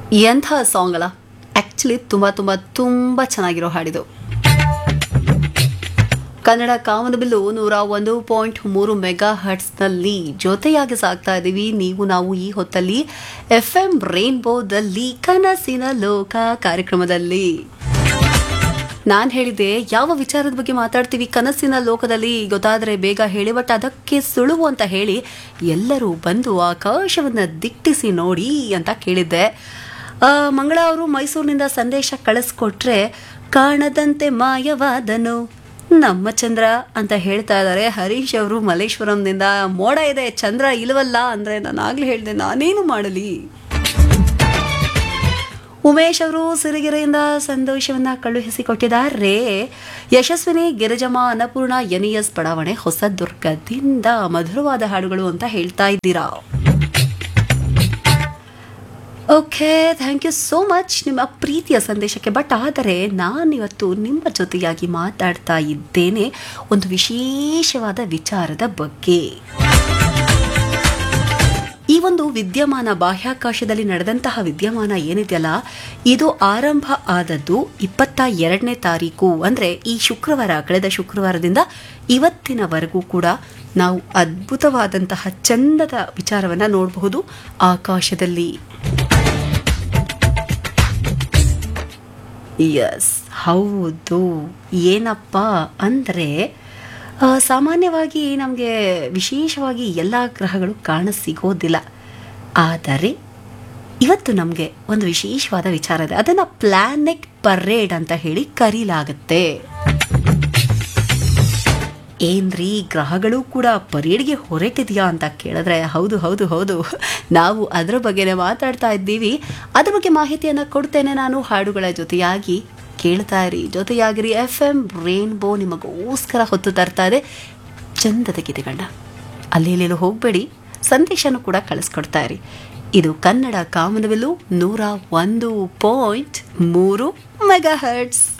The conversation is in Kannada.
ಎಂಥ ಸಾಂಗ್ ಅಲ್ಲ ಆ್ಯಕ್ಚುಲಿ ತುಂಬ ತುಂಬ ತುಂಬ ಚೆನ್ನಾಗಿರೋ ಹಾಡಿದು ಕನ್ನಡ ಕಾಮನಬಿಲ್ಲು ನೂರ ಒಂದು ಪಾಯಿಂಟ್ ಮೂರು ಮೆಗಾ ಹರ್ಟ್ಸ್ನಲ್ಲಿ ಜೊತೆಯಾಗಿ ಸಾಗ್ತಾ ಇದ್ದೀವಿ ನೀವು ನಾವು ಈ ಹೊತ್ತಲ್ಲಿ ಎಫ್ ಎಂ ರೇನ್ಬೋದಲ್ಲಿ ಕನಸಿನ ಲೋಕ ಕಾರ್ಯಕ್ರಮದಲ್ಲಿ ನಾನು ಹೇಳಿದೆ ಯಾವ ವಿಚಾರದ ಬಗ್ಗೆ ಮಾತಾಡ್ತೀವಿ ಕನಸಿನ ಲೋಕದಲ್ಲಿ ಗೊತ್ತಾದರೆ ಬೇಗ ಹೇಳಿ ಬಟ್ ಅದಕ್ಕೆ ಸುಳುವು ಅಂತ ಹೇಳಿ ಎಲ್ಲರೂ ಬಂದು ಆಕಾಶವನ್ನು ದಿಟ್ಟಿಸಿ ನೋಡಿ ಅಂತ ಕೇಳಿದ್ದೆ ಆ, ಮಂಗಳ ಅವರು ಮೈಸೂರಿನಿಂದ ಸಂದೇಶ ಕಳಿಸ್ಕೊಟ್ರೆ ಕಾಣದಂತೆ ಮಾಯವಾದನು ನಮ್ಮ ಚಂದ್ರ ಅಂತ ಹೇಳ್ತಾ ಇದ್ದಾರೆ ಹರೀಶ್ ಅವರು ಮಲ್ಲೇಶ್ವರಂನಿಂದ ಮೋಡ ಇದೆ ಚಂದ್ರ ಇಲ್ವಲ್ಲ ಅಂದರೆ ನಾನು ಆಗ್ಲೇ ಹೇಳಿದೆ ನಾನೇನು ಮಾಡಲಿ ಉಮೇಶ್ ಅವರು ಸಿರಿಗೆರೆಯಿಂದ ಸಂತೋಷವನ್ನ ಕಳುಹಿಸಿಕೊಟ್ಟಿದ್ದಾರೆ ಯಶಸ್ವಿನಿ ಗಿರಿಜಮ್ಮ ಅನ್ನಪೂರ್ಣ ಎನ್ಇಎಸ್ ಬಡಾವಣೆ ಹೊಸದುರ್ಗದಿಂದ ಮಧುರವಾದ ಹಾಡುಗಳು ಅಂತ ಹೇಳ್ತಾ ಇದ್ದೀರಾ okay thank you so much ನಿಮ್ಮ ಪ್ರೀತಿಯ ಸಂದೇಶಕ್ಕೆ ಬಟ್ ಆದರೆ ನಾನಿವತ್ತು ನಿಮ್ಮ ಜೊತೆಯಾಗಿ ಮಾತಾಡ್ತಾ ಇದ್ದೇನೆ ಒಂದು ವಿಶೇಷವಾದ ವಿಚಾರದ ಬಗ್ಗೆ ಈ ಒಂದು ವಿದ್ಯಮಾನ ಬಾಹ್ಯಾಕಾಶದಲ್ಲಿ ನಡೆದಂತಹ ವಿದ್ಯಮಾನ ಏನಿದೆಯಲ್ಲ ಇದು ಆರಂಭ ಆದದ್ದು ಇಪ್ಪತ್ತ ಎರಡನೇ ತಾರೀಕು ಅಂದರೆ ಈ ಶುಕ್ರವಾರ ಕಳೆದ ಶುಕ್ರವಾರದಿಂದ ಇವತ್ತಿನವರೆಗೂ ಕೂಡ ನಾವು ಅದ್ಭುತವಾದಂತಹ ಚಂದದ ವಿಚಾರವನ್ನು ನೋಡಬಹುದು ಆಕಾಶದಲ್ಲಿ ಎಸ್ ಹೌದು ಏನಪ್ಪ ಅಂದರೆ ಆ, ಸಾಮಾನ್ಯವಾಗಿ ನಮಗೆ ವಿಶೇಷವಾಗಿ ಎಲ್ಲ ಗ್ರಹಗಳು ಕಾಣಸಿಗೋದಿಲ್ಲ ಆದರೆ ಇವತ್ತು ನಮಗೆ ಒಂದು ವಿಶೇಷವಾದ ವಿಚಾರ ಇದೆ ಅದನ್ನು ಪ್ಲಾನೆಟ್ ಪರೇಡ್ ಅಂತ ಹೇಳಿ ಕರೀಲಾಗುತ್ತೆ ಏನ್ರಿ ಗ್ರಹಗಳು ಕೂಡ ಪರೇಡ್ಗೆ ಹೊರಟಿದೆಯಾ ಅಂತ ಕೇಳಿದ್ರೆ ಹೌದು ಹೌದು ಹೌದು ನಾವು ಅದರ ಬಗ್ಗೆನೇ ಮಾತಾಡ್ತಾ ಇದ್ದೀವಿ ಅದ್ರ ಬಗ್ಗೆ ಮಾಹಿತಿಯನ್ನು ಕೊಡ್ತೇನೆ ನಾನು ಹಾಡುಗಳ ಜೊತೆಯಾಗಿ ಕೇಳ್ತಾ ಇರಿ ಜೊತೆಯಾಗಿರಿ ಎಫ್ ಎಂ ರೇನ್ಬೋ ನಿಮಗೋಸ್ಕರ ಹೊತ್ತು ತರ್ತಾ ಇದೆ ಚಂದದ ಗೀತೆಗಳನ್ನ ಅಲ್ಲಿ ಇಲ್ಲೆಲ್ಲೂ ಹೋಗಬೇಡಿ ಸಂದೇಶನೂ ಕೂಡ ಕಳಿಸ್ಕೊಡ್ತಾ ಇರಿ ಇದು ಕನ್ನಡ ಕಾಮನವೆಲ್ಲು ನೂರ ಒಂದು ಪಾಯಿಂಟ್ ಮೂರು ಮೆಗಾ ಹರ್ಟ್ಸ್